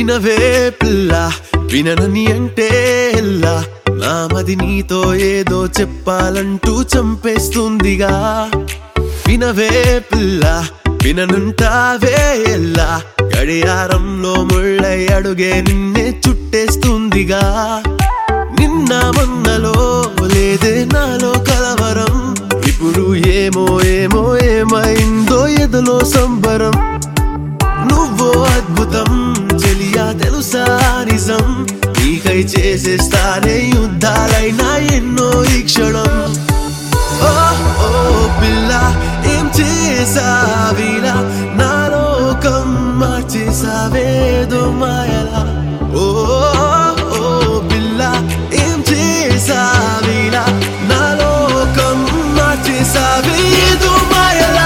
వినవే పిల్ల విననని అంటే ఎల్లా నామది నీతో ఏదో చెప్పాలంటూ చంపేస్తుందిగా వినవే పిల్ల విననుంటావే ఎల్లా గడియారంలో ముళ్ళై అడుగే నిన్నే చుట్టేస్తుందిగా నిన్న మొన్నలో లేదే నాలో కలవరం ఇప్పుడు ఏమో ఏమో ఏమైందో ఎదలో సంబరం నువ్వో అద్భుతం చెలియా తెలుసా నిజం నీకై చేసేస్తానే యుద్ధాలైనా ఎన్నో ఈ క్షణం ఓ ఓ పిల్ల ఏం చేసావిలా నా లోకం మార్చేసావేదో మాయలా ఓ ఓ పిల్ల ఏం చేసావిలా నా లోకం మార్చేసావేదో మాయలా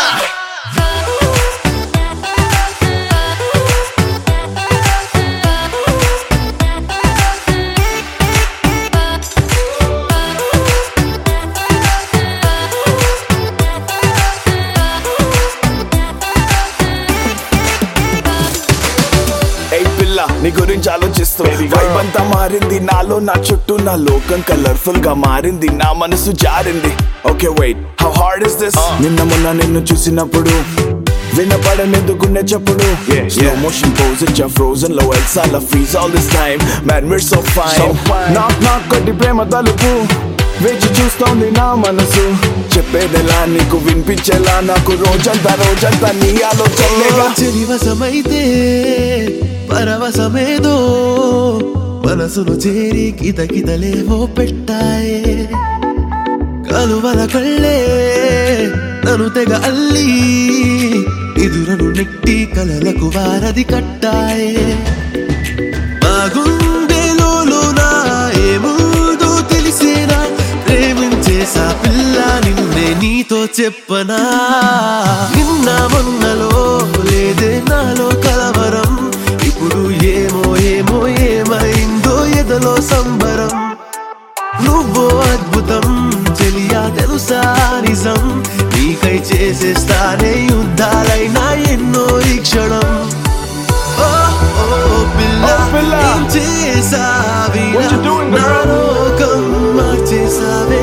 ఏయ్ పిల్ల నీ గురించి ఆలోచిస్తూ వైబ్ అంతా మారింది నాలో నా చుట్టూ నా లోకం కలర్ఫుల్ గా మారింది నా మనసు జారింది okay wait how hard is this నిన్న మొన్న నిన్ను చూసినప్పుడు వినపడనెందుకునే చెప్పుడు స్లో మోషన్ పోజ్ ఇచ్చా ఫ్రోజన్ లో ఎల్సాల freeze all this time man we're so fine knock knock కొట్టి ప్రేమ తలుపు వేచి చూస్తోంది నా మనసు చెప్పేదెలా నీకు వినిపించేలా నాకు రోజంతా రోజంతా నీ ఆలోచనలేగా చెలివసమైతే పరవశమేదో మనసును చేరి కిత కితలేవో పెట్టాయే కలువల కళ్ళే నన్ను తెగ అల్లి ఎదురను నెట్టి కలలకు వారది కట్టాయే నా గుండెలోలో నా ఏముందో తెలిసేనా ప్రేమించేసా పిల్ల నిన్నే నీతో చెప్పనా నిన్న మొన్నలో లేదే నాలో కలవరం ఇప్పుడు ఏమో ఏమో ఏమైందో ఎదలో సంబరం నువ్వో అద్భుతం చెలియా తెలుసా నిజం నీకై చేసేస్తానే యుద్ధాలైనా ఎన్నో ఈ క్షణం ఓ ఓ పిల్ల ఓ పిల్ల. ఏం చేసావి What you doing, girl? నా లోకం మార్చేసావే